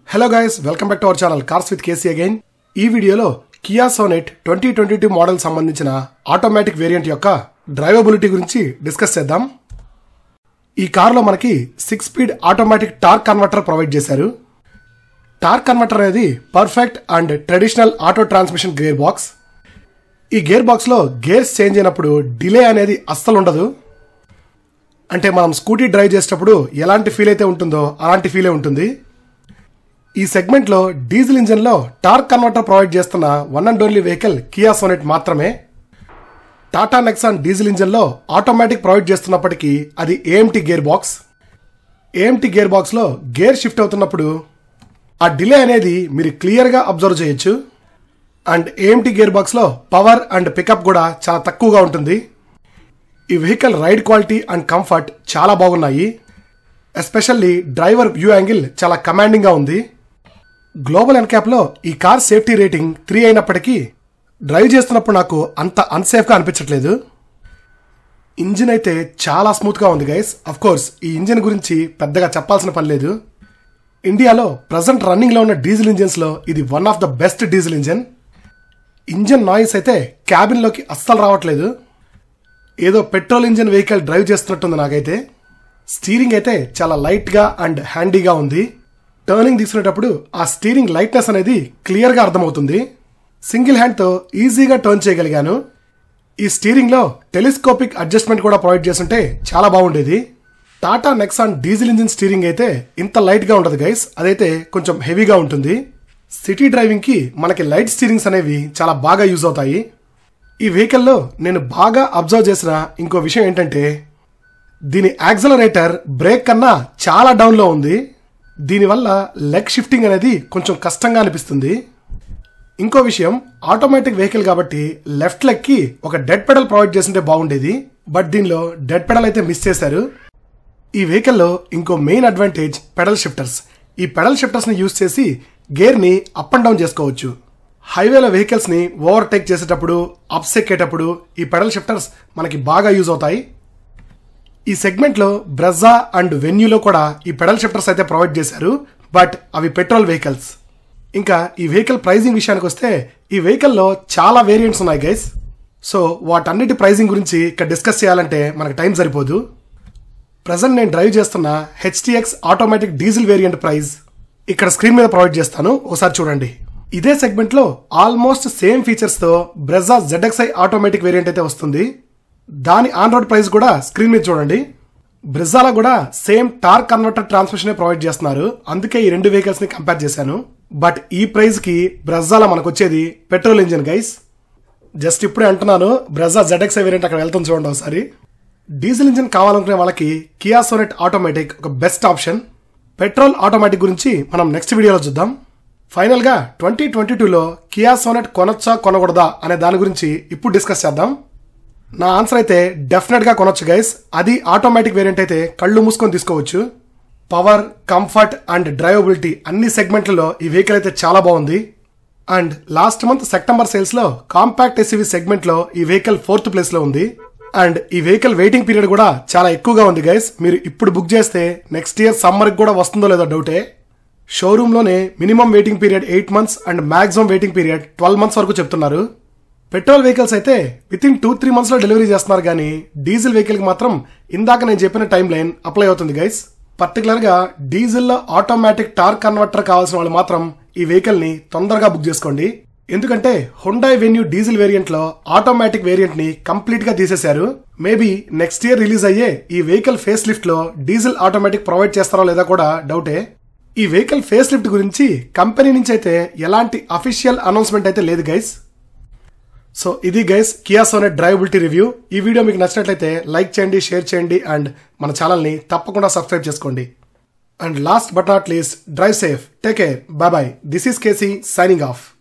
hello guys welcome back to our channel cars with K C again ఈ వీడియోలో Kia Sonet twenty twenty two model సంబంధించిన automatic variant యొక్క drivability గురించి discuss చేద్దాం ఈ కార్లో మనకి six speed automatic torque converter provide చేశారు టార్క్ కన్వర్టర్ అనేది perfect and traditional auto transmission gear box ఈ గేర్ బాక్స్లో గేర్స్ చేంజ్ అయినప్పుడు డిలే అనేది అస్సలు ఉండదు అంటే మనం స్కూటీ డ్రైవ్ చేసేటప్పుడు ఎలాంటి ఫీల్ అయితే ఉంటుందో అలాంటి ఫీలే ఉంటుంది ఈ సెగ్మెంట్లో డీజిల్ ఇంజన్లో టార్క్ కన్వర్టర్ ప్రొవైడ్ చేస్తున్న one and only vehicle Kia Sonet మాత్రమే టాటా నెక్సాన్ డీజిల్ ఇంజన్లో ఆటోమేటిక్ ప్రొవైడ్ చేస్తున్నప్పటికీ అది A M T gear box A M T gear బాక్స్లో గేర్ షిఫ్ట్ అవుతున్నప్పుడు ఆ డిలే అనేది మీరు క్లియర్గా అబ్జర్వ్ చేయొచ్చు అండ్ ఏఎంటీ గేర్ బాక్స్లో పవర్ అండ్ పికప్ కూడా చాలా తక్కువగా ఉంటుంది ఈ vehicle ride quality and comfort చాలా బాగున్నాయి ఎస్పెషల్లీ డ్రైవర్ వ్యూ యాంగిల్ చాలా కమాండింగ్గా ఉంది గ్లోబల్ ఎన్క్యాప్లో ఈ కార్ సేఫ్టీ రేటింగ్ త్రీ అయినప్పటికీ డ్రైవ్ చేస్తున్నప్పుడు నాకు అంత అన్సేఫ్గా అనిపించట్లేదు ఇంజిన్ అయితే చాలా స్మూత్గా ఉంది గైస్ అఫ్ కోర్స్ ఈ ఇంజిన్ గురించి పెద్దగా చెప్పాల్సిన పని లేదు ఇండియాలో ప్రజెంట్ రన్నింగ్లో ఉన్న డీజిల్ ఇంజిన్స్లో ఇది one of the best diesel engine engine noise అయితే క్యాబిన్లోకి అస్సలు రావట్లేదు ఏదో పెట్రోల్ ఇంజిన్ వెహికల్ డ్రైవ్ చేస్తున్నట్టుంది నాకైతే స్టీరింగ్ అయితే చాలా లైట్గా అండ్ హ్యాండీగా ఉంది టర్నింగ్ తీసుకునేటప్పుడు ఆ స్టీరింగ్ లైట్నెస్ అనేది క్లియర్గా అర్థమవుతుంది సింగిల్ హ్యాండ్తో ఈజీగా టర్న్ చేయగలిగాను ఈ స్టీరింగ్లో టెలిస్కోపిక్ అడ్జస్ట్మెంట్ కూడా ప్రొవైడ్ చేస్తుంటే చాలా బాగుండేది Tata Nexon diesel engine steering అయితే ఇంత లైట్గా ఉండదు గైస్ అదైతే కొంచెం హెవీగా ఉంటుంది సిటీ డ్రైవింగ్కి మనకి లైట్ స్టీరింగ్స్ అనేవి చాలా బాగా యూజ్ అవుతాయి ఈ వెహికల్లో నేను బాగా అబ్జర్వ్ చేసిన ఇంకో విషయం ఏంటంటే దీని యాక్సలరేటర్ బ్రేక్ కన్నా చాలా డౌన్లో ఉంది దీనివల్ల లెగ్ షిఫ్టింగ్ అనేది కొంచెం కష్టంగా అనిపిస్తుంది ఇంకో విషయం ఆటోమేటిక్ వెహికల్ కాబట్టి లెఫ్ట్ లెగ్కి ఒక డెడ్ పెడల్ ప్రొవైడ్ చేస్తుంటే బాగుండేది బట్ దీనిలో డెడ్ పెడల్ అయితే మిస్ చేశారు ఈ వెహికల్లో ఇంకో మెయిన్ అడ్వాంటేజ్ పెడల్ షిఫ్టర్స్ ఈ పెడల్ షిఫ్టర్స్ని యూజ్ చేసి గేర్ని అప్ అండ్ డౌన్ చేసుకోవచ్చు హైవేలో వెహికల్స్ని ఓవర్టేక్ చేసేటప్పుడు అప్స్ ఎక్కేటప్పుడు ఈ పెడల్ షిఫ్టర్స్ మనకి బాగా యూజ్ అవుతాయి ఈ సెగ్మెంట్లో బ్రెజా అండ్ వెన్యూలో కూడా ఈ పెడల్ షిఫ్టర్స్ అయితే ప్రొవైడ్ చేశారు బట్ అవి పెట్రోల్ వెహికల్స్ ఇంకా ఈ వెహికల్ ప్రైజింగ్ విషయానికి వస్తే ఈ వెహికల్లో చాలా వేరియంట్స్ ఉన్నాయి గైస్ సో వాటన్నిటి ప్రైజింగ్ గురించి ఇక్కడ డిస్కస్ చేయాలంటే మనకు టైం సరిపోదు ప్రజెంట్ నేను డ్రైవ్ చేస్తున్న H T X automatic diesel variant price ఇక్కడ స్క్రీన్ మీద ప్రొవైడ్ చేస్తాను ఒకసారి చూడండి ఇదే సెగ్మెంట్లో ఆల్మోస్ట్ సేమ్ ఫీచర్స్తో బ్రెజా జెడ్ఎక్స్ఐ ఆటోమేటిక్ వేరియంట్ అయితే వస్తుంది దాని ఆన్ రోడ్ ప్రైస్ కూడా స్క్రీన్ మీద చూడండి బ్రిజాలో కూడా same torque converter transmission provide చేస్తున్నారు అందుకే ఈ రెండు వెహికల్స్ ని కంపేర్ చేశాను బట్ ఈ ప్రైస్ కి బ్రెజాలో మనకు వచ్చేది పెట్రోల్ ఇంజిన్ గైస్ జస్ట్ ఇప్పుడే అంటున్నాను బ్రెజా జెడ్ఎక్స్ వేరియంట్ అక్కడ వెళ్తాం చూడండి ఒకసారి డీజిల్ ఇంజిన్ కావాలనుకునే వాళ్ళకి కియా సోనెట్ ఆటోమేటిక్ ఒక బెస్ట్ ఆప్షన్ పెట్రోల్ ఆటోమేటిక్ గురించి మనం నెక్స్ట్ వీడియోలో చూద్దాం ఫైనల్ గా ట్వంటీ ట్వంటీ టూలో కియా సోనెట్ కొనొచ్చా కొనకూడదా అనే దాని గురించి ఇప్పుడు డిస్కస్ చేద్దాం నా ఆన్సర్ అయితే డెఫినెట్ గా కొనొచ్చు గైస్ అది ఆటోమేటిక్ వేరియంట్ అయితే కళ్ళు మూసుకొని తీసుకోవచ్చు పవర్ కంఫర్ట్ అండ్ డ్రైవబిలిటీ అన్ని సెగ్మెంట్లలో ఈ వెహికల్ అయితే చాలా బాగుంది and last month September sales లో కాంపాక్ట్ ఎస్యూవీ సెగ్మెంట్ లో ఈ వెహికల్ ఫోర్త్ ప్లేస్ లో ఉంది అండ్ ఈ వెహికల్ వెయిటింగ్ పీరియడ్ కూడా చాలా ఎక్కువగా ఉంది గైస్ మీరు ఇప్పుడు బుక్ చేస్తే నెక్స్ట్ ఇయర్ సమ్మర్ కూడా వస్తుందో లేదో డౌటే షోరూమ్ లోనే minimum waiting period eight months and maximum waiting period twelve months వరకు చెప్తున్నారు పెట్రోల్ వెహికల్స్ అయితే within two three months లో డెలివరీ చేస్తున్నారు కానీ డీజిల్ వెహికల్ కి మాత్రం ఇందాక నేను చెప్పిన టైం లైన్ అప్లై అవుతుంది గైస్ పర్టికులర్ గా డీజిల్ లో ఆటోమేటిక్ టార్క్ కన్వర్టర్ కావాల్సిన వాళ్ళు మాత్రం ఈ వెహికల్ ని తొందరగా బుక్ చేసుకోండి ఎందుకంటే హుండాయ్ వెన్యూ డీజిల్ వేరియంట్ లో ఆటోమేటిక్ వేరియంట్ ని కంప్లీట్ గా తీసేశారు మేబీ నెక్స్ట్ ఇయర్ రిలీజ్ అయ్యే ఈ వెహికల్ ఫేస్ లిఫ్ట్ లో డీజిల్ ఆటోమేటిక్ ప్రొవైడ్ చేస్తారో లేదా కూడా డౌటే ఈ వెహికల్ ఫేస్ లిఫ్ట్ గురించి కంపెనీ నుంచి అయితే ఎలాంటి అఫీషియల్ అనౌన్స్మెంట్ అయితే లేదు గైస్ సో ఇది guys Kia Sonet drivability review ఈ వీడియో మీకు నచ్చినట్లయితే లైక్ చేయండి షేర్ చేయండి అండ్ మన ఛానల్ని తప్పకుండా సబ్స్క్రైబ్ చేసుకోండి and last but not least drive safe take care bye bye this is K C signing of